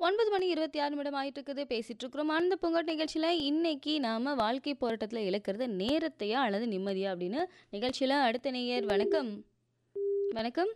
9 மணி 26 நிமிடம் ஆயிட்டு இருக்குது. பேசிட்டு இருக்கிறோம். ஆனந்த பூங்காட் நிகழ்ச்சியில இன்னைக்கு நாம வாழ்க்கை போராட்டத்துல இழக்கிறது நேரத்தையா அல்லது நிம்மதியா அப்படின்னு நிகழ்ச்சியில அடுத்த நேயர் வணக்கம். வணக்கம்.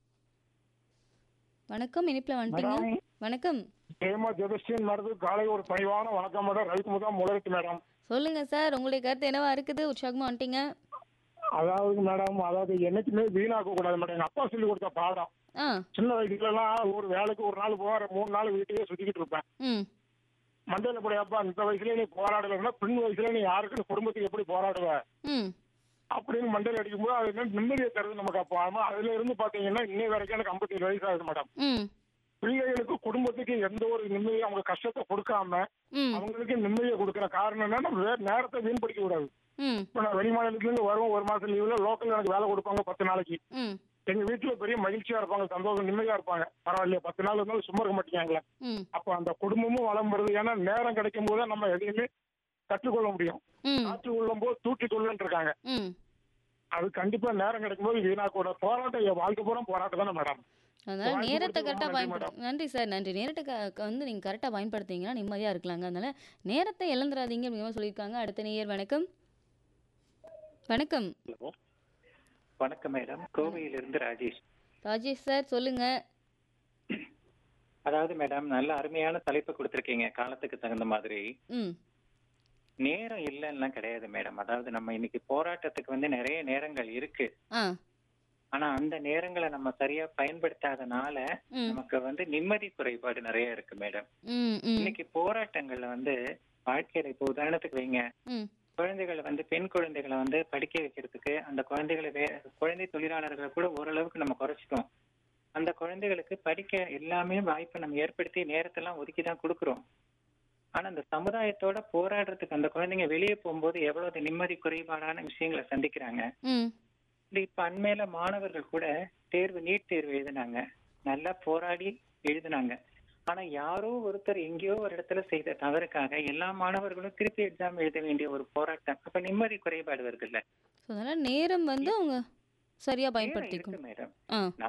வணக்கம். இணைப்புல வந்துட்டீங்க. மேடம் வணக்கம். ஹேமா ஜெபஸ்டின் மேடத்துக்கு காலை ஒரு பணிவான வணக்கம் மேடம் ரவிக்குமுதா முதலத்து மேடம் சொல்லுங்க சார். உங்களுடைய கருத்து என்னவா இருக்குது? உற்சாகமா வந்துட்டீங்க. அதாவது மேடம் அதாவது என்னைக்குமே வீணாக்க கூடாது மேடம் எங்க அப்பா சொல்லி கொடுத்த பாடம் ஆ. சின்ன வயசுல எல்லாம் ஒரு வேலைக்கு ஒரு நாள் போற மூணு நாள் வீட்டையே சுத்திக்கிட்டு இருப்பேன் ம். மண்டையில போய் அப்பா இந்த வயசுல நீ போராடலைன்னா பின் வயசுல நீ யாருக்குன்னு குடும்பத்துக்கு எப்படி போராடுவ ம். அப்படின்னு மண்டையில அடிக்கும்போது அது என்ன நிம்மதியை தருது நமக்கு அப்போ ஆமா அதுல இருந்து பாத்தீங்கன்னா இன்னை வரைக்கும் எனக்கு ஐம்பத்தேழு வயசு ஆகுது மேடம் ம். பிள்ளைகளுக்கு குடும்பத்துக்கு எந்த ஒரு நிம்மதியும் அவங்க கஷ்டத்தை கொடுக்காம ம். அவங்களுக்கு நிம்மதியை கொடுக்குற காரணம் என்னன்னா வே- நேரத்தை வீண்படுத்த கூடாது ம். இப்போ நான் வெளி மாநிலத்துல இருந்து வருவோம் ஒரு மாசம் லீவ்ல லோக்கல் எனக்கு வேலை கொடுப்பாங்க பத்து நாளைக்கு ம். எங்க வீட்டுல பெரிய மகிழ்ச்சியா இருப்பாங்க சந்தோஷம் நிம்மதியா இருப்பாங்க பரவாயில்லையா பத்து நாள் இருந்தாலும் சும்மா இருக்க மாட்டேங்காங்களே ம். அப்போ அந்த குடும்பமும் வளம் வருது ஏன்னா நேரம் கிடைக்கும் போது நம்ம எதையுமே கற்றுக்கொள்ள முடியும் ம். காற்று கொள்ளும் போது தூக்கி கொள்ளுன்னு இருக்காங்க ம். அது கண்டிப்பா நேரம் கிடைக்கும் போது வீணா கூட போராட்டம் என் வாழ்க்கை பூரா போராட்டம் தானே மேடம் அதனால வாய்ப்பு நேரத்தை கொடுத்ததுக்கு கரெக்டாக ரொம்ப நன்றி பயன்படுத்து நன்றி சார் நன்றி நேரத்தை க க- வந்து நீங்கள் கரெக்டாக பயன்படுத்திங்கன்னா நிம்மதியாக இருக்கலாங்க அதனால நேரத்தை இழந்துடாதீங்க அப்படிங்கிற சொல்லியிருக்காங்க அடுத்த நேயர் வணக்கம் வணக்கம் ஹலோ வணக்கம் மேடம் கோவையிலிருந்து ராஜேஷ் ராஜேஷ் சார் சொல்லுங்க அதாவது மேடம் நல்ல அருமையான தலைப்பு கொடுத்துருக்கீங்க காலத்துக்கு தகுந்த மாதிரி ம் நேரம் இல்லைன்னா கிடையாது மேடம் அதாவது நம்ம இன்னைக்கு போராட்டத்துக்கு வந்து நிறைய நேரங்கள் இருக்கு ஆ ஆனா அந்த நேரங்களை நம்ம சரியா பயன்படுத்தாதனால ம் நமக்கு வந்து நிம்மதி குறைபாடு நிறைய இருக்கு மேடம் ம் ம் இன்னைக்கு போராட்டங்கள்ல வந்து வாழ்க்கையில இப்போ உதாரணத்துக்கு வைங்க ம் குழந்தைகளை வந்து பெண் குழந்தைகளை வந்து படிக்க வைக்கிறதுக்கு அந்த குழந்தைகளை வே குழந்தை தொழிலாளர்களை கூட ஓரளவுக்கு நம்ம குறைச்சிட்டோம் அந்த குழந்தைகளுக்கு படிக்க எல்லாமே வாய்ப்பை நம்ம ஏற்படுத்தி நேரத்தெல்லாம் ஒதுக்கி தான் கொடுக்குறோம் ஆனா அந்த சமுதாயத்தோட போராடுறதுக்கு அந்த குழந்தைங்க வெளியே போகும்போது எவ்வளவு நிம்மதி குறைபாடான விஷயங்களை சந்திக்கிறாங்க ம் இது இப்ப அண்மையில மாணவர்கள் கூட தேர்வு நீட் தேர்வு எழுதினாங்க நல்லா போராடி எழுதினாங்க ஆனா யாரோ ஒருத்தர் எங்கேயோ ஒரு இடத்துல செய்த தவறுக்காக எல்லா மாணவர்களும் திருப்பி எக்ஸாம் எழுத வேண்டிய ஒரு போராட்டம் அப்ப நிம்மதி குறைபாடு வருதுல்ல ஸோ அதனால் நேரம் வந்து அவங்க சரியாக நேரம் பயன்படுத்திக்கணும் இருக்கு மேடம் ஆ